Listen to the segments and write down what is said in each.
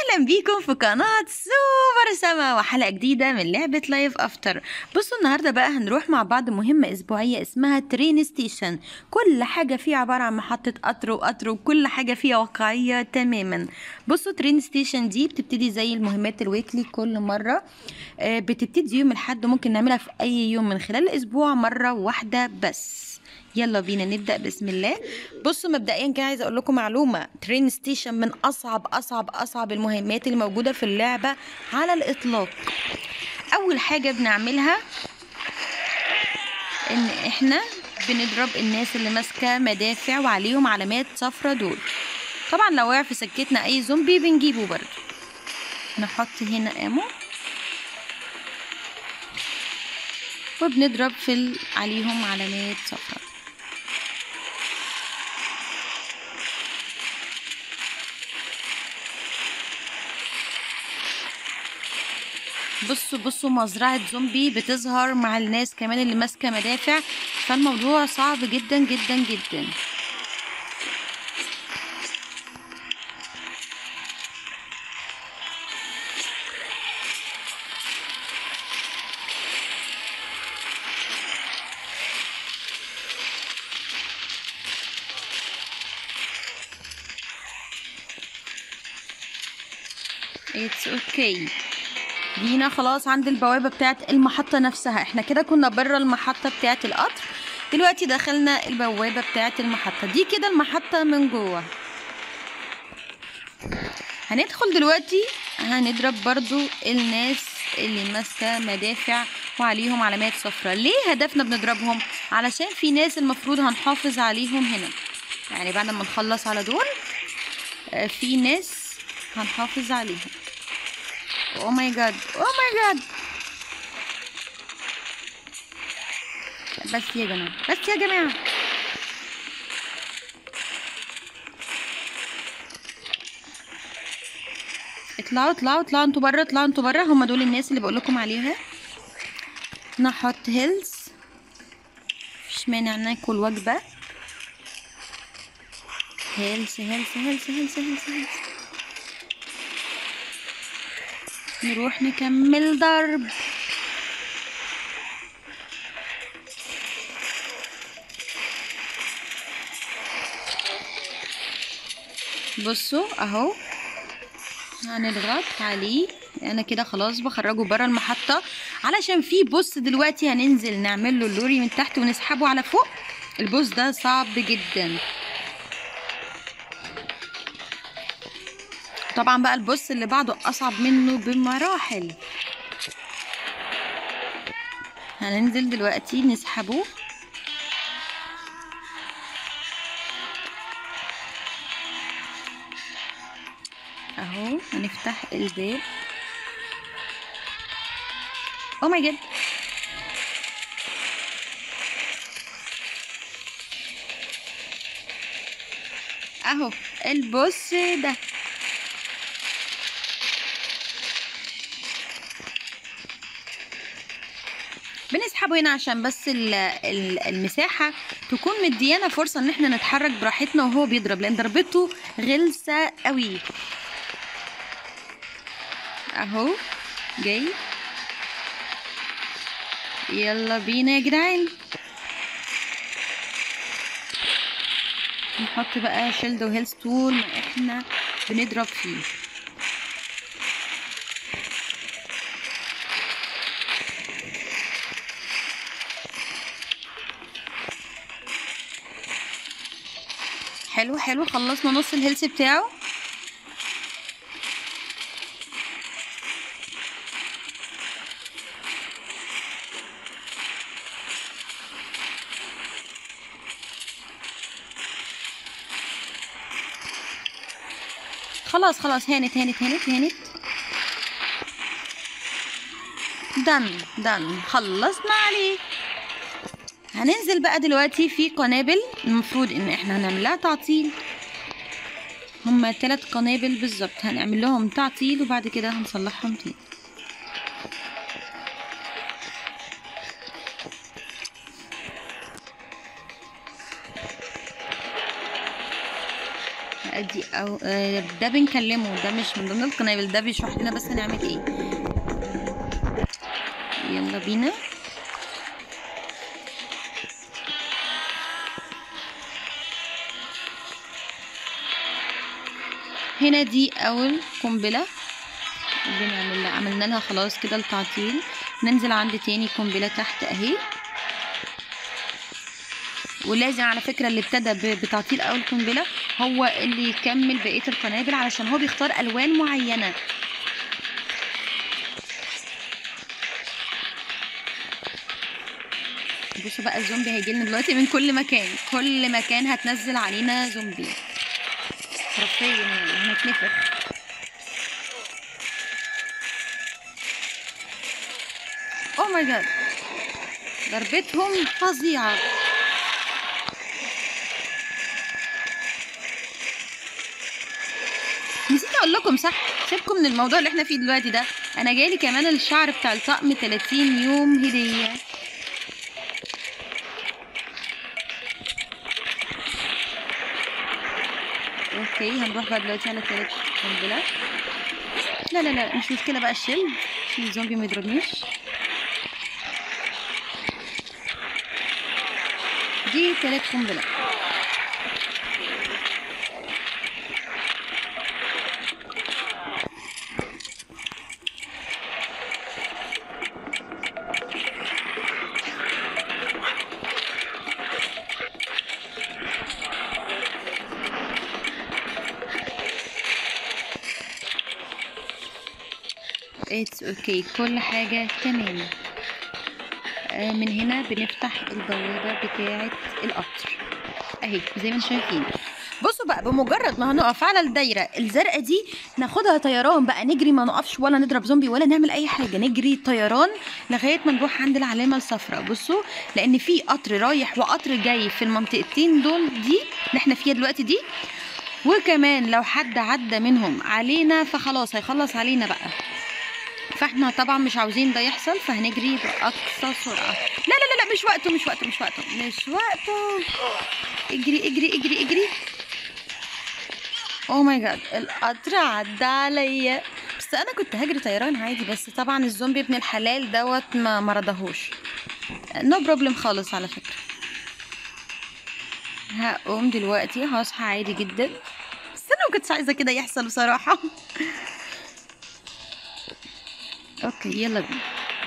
اهلا بيكم في قناة سوبر سما وحلقة جديدة من لعبة لايف افتر بصوا النهاردة بقى هنروح مع بعض مهمة اسبوعية اسمها ترين ستيشن كل حاجة فيها عبارة عن محطة قطر وقطر وكل حاجة فيها واقعية تماما بصوا ترين ستيشن دي بتبتدي زي المهمات الويكلي كل مرة آه، بتبتدي يوم الحد ممكن نعملها في اي يوم من خلال الاسبوع مرة واحدة بس يلا بينا نبدا بسم الله بصوا مبدئيا كده عايزه اقول لكم معلومه ترين ستيشن من اصعب اصعب اصعب المهمات اللي موجوده في اللعبه على الاطلاق اول حاجه بنعملها ان احنا بنضرب الناس اللي ماسكه مدافع وعليهم علامات صفرة دول طبعا لو وقع في سكتنا اي زومبي بنجيبه برضه نحط هنا امو وبنضرب في ال- عليهم علامات صفراء بصوا بصوا مزرعة زومبي بتظهر مع الناس كمان اللي ماسكة مدافع فالموضوع صعب جدا جدا جدا اتس اوكي okay. جينا خلاص عند البوابة بتاعت المحطة نفسها احنا كده كنا بره المحطة بتاعت القطر دلوقتي دخلنا البوابة بتاعت المحطة دي كده المحطة من جوه هندخل دلوقتي هنضرب برضو الناس اللي ماسكة مدافع وعليهم علامات صفراء ليه هدفنا بنضربهم علشان في ناس المفروض هنحافظ عليهم هنا يعني بعد ما نخلص على دول آه، في ناس هنحافظ عليهم او ماي جاد او ماي جاد بس يا جماعه بس يا جماعه اطلعوا اطلعوا اطلعوا انتوا بره اطلعوا انتوا بره هم دول الناس اللي بقول لكم عليها نحط هيلز مفيش مانع ناكل وجبه هيلز هيلز هيلز هيلز هيلز هيلز نروح نكمل ضرب بصوا اهو هنضغط عليه انا كده خلاص بخرجه بره المحطة علشان في بوس دلوقتي هننزل نعمل له اللوري من تحت ونسحبه على فوق البوس ده صعب جدا طبعا بقى البوس اللي بعده اصعب منه بمراحل هننزل دلوقتي نسحبه اهو هنفتح الباب او ماي جاد اهو البوس ده بنسحبه هنا عشان بس ال- ال- المساحة تكون مديانا فرصة ان احنا نتحرك براحتنا وهو بيضرب لان ضربته غلسة قوي اهو جاي يلا بينا يا جدعان نحط بقى شيلد وهيلز طول ما احنا بنضرب فيه حلو حلو خلصنا نص الهيلث بتاعه خلاص خلاص هانت هانت هانت هانت دن دن خلصنا عليه هننزل بقى دلوقتي في قنابل المفروض ان احنا هنعمل لها تعطيل هما تلات قنابل بالظبط هنعمل لهم تعطيل وبعد كده هنصلحهم تاني ادي او آه، ده بنكلمه ده مش من ضمن القنابل ده بيشرح لنا بس هنعمل ايه يلا بينا هنا دي اول قنبله بنعمل لها عملنا لها خلاص كده التعطيل ننزل عند تاني قنبله تحت اهي ولازم على فكرة اللي ابتدى ب- بتعطيل أول قنبلة هو اللي يكمل بقية القنابل علشان هو بيختار ألوان معينة بصوا بقى الزومبي هيجيلنا دلوقتي من كل مكان كل مكان هتنزل علينا زومبي حرفيا يعني هنتنفخ اوه ماي جاد ضربتهم فظيعه نسيت اقول لكم صح سيبكم من الموضوع اللي احنا فيه دلوقتي ده انا جالي كمان الشعر بتاع الطقم 30 يوم هديه اوكي هنروح بقى دلوقتي على تالت قنبله لا لا لا مش مشكله بقى الشيل عشان الزومبي ما يضربنيش دي تالت قنبله اتس اوكي كل حاجة تمام آه، من هنا بنفتح البوابة بتاعة القطر اهي زي ما انتم شايفين بصوا بقى بمجرد ما هنقف على الدايرة الزرقاء دي ناخدها طيران بقى نجري ما نقفش ولا نضرب زومبي ولا نعمل اي حاجة نجري طيران لغاية ما نروح عند العلامة الصفراء بصوا لان في قطر رايح وقطر جاي في المنطقتين دول دي اللي احنا فيها دلوقتي دي وكمان لو حد عدى منهم علينا فخلاص هيخلص علينا بقى فاحنا طبعا مش عاوزين ده يحصل فهنجري باقصى سرعه لا لا لا لا مش وقته مش وقته مش وقته مش وقته اجري اجري اجري اجري اوه ماي جاد القطر عدى عليا بس انا كنت هجري طيران عادي بس طبعا الزومبي ابن الحلال دوت ما مرضهوش نو no بروبلم خالص على فكره هقوم دلوقتي هصحى عادي جدا بس انا ما كنتش عايزه كده يحصل بصراحه اوكي يلا بينا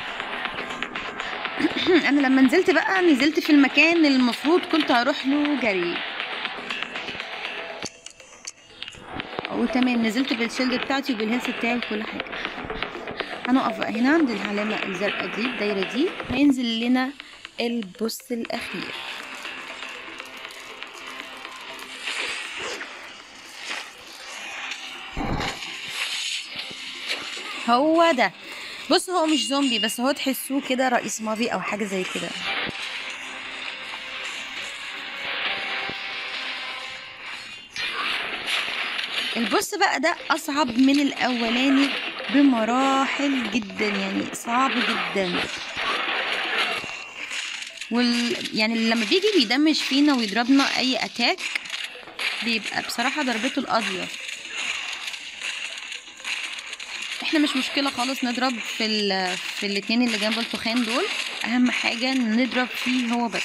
انا لما نزلت بقى نزلت في المكان اللي المفروض كنت هروح له جري وتمام نزلت بالشيلد بتاعتي وبالهيلث بتاعي وكل حاجه هنقف بقى هنا عند العلامه الزرقاء دي الدايره دي هينزل لنا البوس الاخير هو ده بص هو مش زومبي بس هو تحسوه كده رئيس مافي او حاجه زي كده البص بقى ده اصعب من الاولاني بمراحل جدا يعني صعب جدا وال... يعني لما بيجي بيدمج فينا ويضربنا اي اتاك بيبقى بصراحه ضربته القاضيه احنا مش مشكله خالص نضرب في ال... في الاتنين اللي جنب التخان دول اهم حاجه نضرب فيه هو بس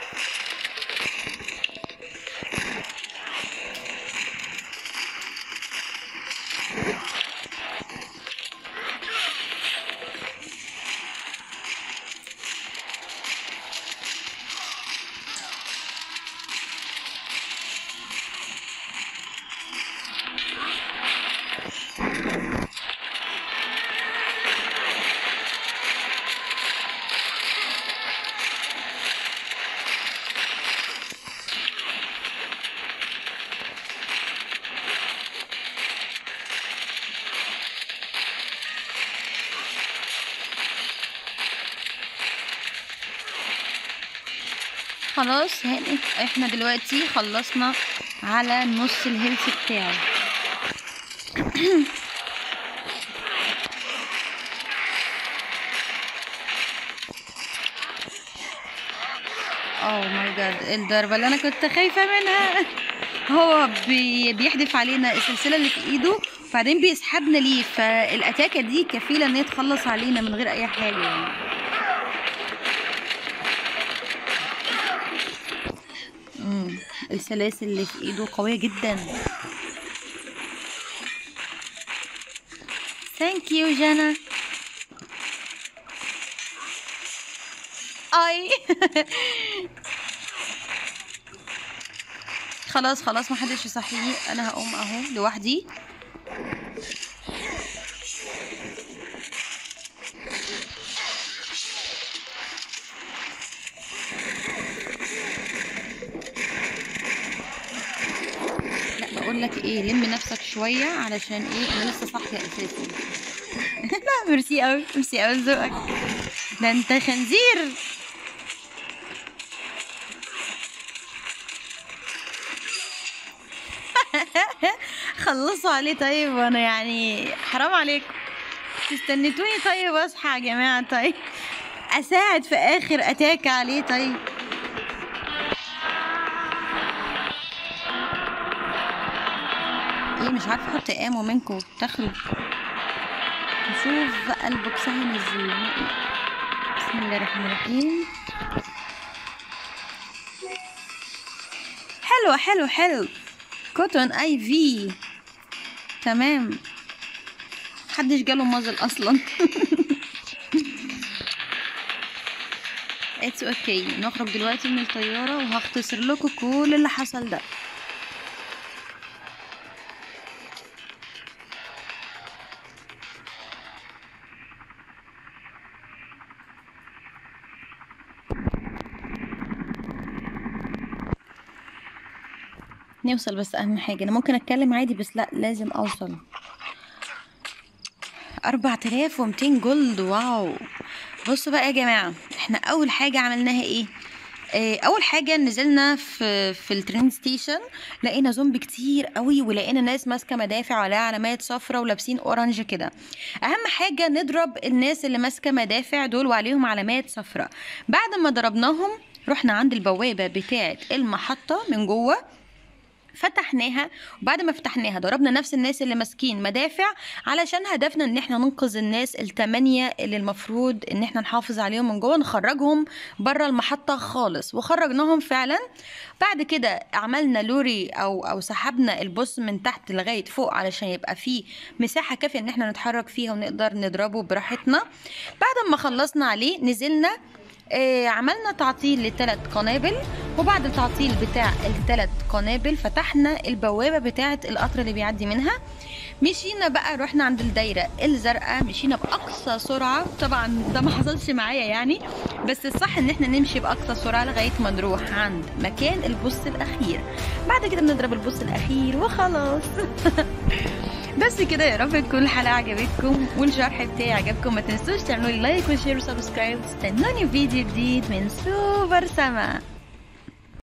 خلاص هانت احنا دلوقتي خلصنا على نص الهيلث بتاعه اوه ماي جاد الضربه اللي انا كنت خايفه منها هو بي بيحدف علينا السلسله اللي في ايده وبعدين بيسحبنا ليه فالاتاكه دي كفيله ان هي تخلص علينا من غير اي حاجه يعني مم. السلاسل اللي في ايده قويه جدا ثانك يو جانا اي خلاص خلاص ما حدش يصحيني انا هقوم اهو لوحدي لا بقول لك ايه لم نفسك شويه علشان ايه انا لسه صاحيه اساسا لا ميرسي قوي ميرسي قوي ذوقك ده انت خنزير خلصوا عليه طيب وانا يعني حرام عليكم استنيتوني طيب اصحى يا جماعه طيب اساعد في اخر اتاك عليه طيب ايه مش عارفه احط ايامه منكم تاخدوا نشوف بقى البوكس هينزل بسم الله الرحمن الرحيم حلو حلو حلو كوتون اي في تمام محدش جاله مازل اصلا اتس اوكي okay. نخرج دلوقتي من الطياره وهختصر لكم كل اللي حصل ده نوصل بس اهم حاجه انا ممكن اتكلم عادي بس لا لازم اوصل أربعة آلاف ومتين جولد واو بصوا بقى يا جماعة احنا أول حاجة عملناها ايه آه، اول حاجه نزلنا في في الترين ستيشن لقينا زومبي كتير قوي ولقينا ناس ماسكه مدافع وعليها علامات صفرة ولابسين اورنج كده اهم حاجه نضرب الناس اللي ماسكه مدافع دول وعليهم علامات صفرة بعد ما ضربناهم رحنا عند البوابه بتاعه المحطه من جوه فتحناها وبعد ما فتحناها ضربنا نفس الناس اللي ماسكين مدافع علشان هدفنا ان احنا ننقذ الناس التمانية اللي المفروض ان احنا نحافظ عليهم من جوه نخرجهم بره المحطة خالص وخرجناهم فعلا بعد كده عملنا لوري او او سحبنا البوس من تحت لغاية فوق علشان يبقى فيه مساحة كافية ان احنا نتحرك فيها ونقدر نضربه براحتنا بعد ما خلصنا عليه نزلنا آه، عملنا تعطيل لثلاث قنابل وبعد التعطيل بتاع الثلاث قنابل فتحنا البوابة بتاعة القطر اللي بيعدي منها مشينا بقى رحنا عند الدايرة الزرقاء مشينا بأقصى سرعة طبعا ده ما حصلش معايا يعني بس الصح ان احنا نمشي بأقصى سرعة لغاية ما نروح عند مكان البوس الأخير بعد كده بنضرب البوس الأخير وخلاص بس كده يا رب تكون الحلقة عجبتكم والشرح بتاعي عجبكم ما تنسوش تعملوا لي لايك وشير وسبسكرايب استنوني في فيديو جديد من سوبر سما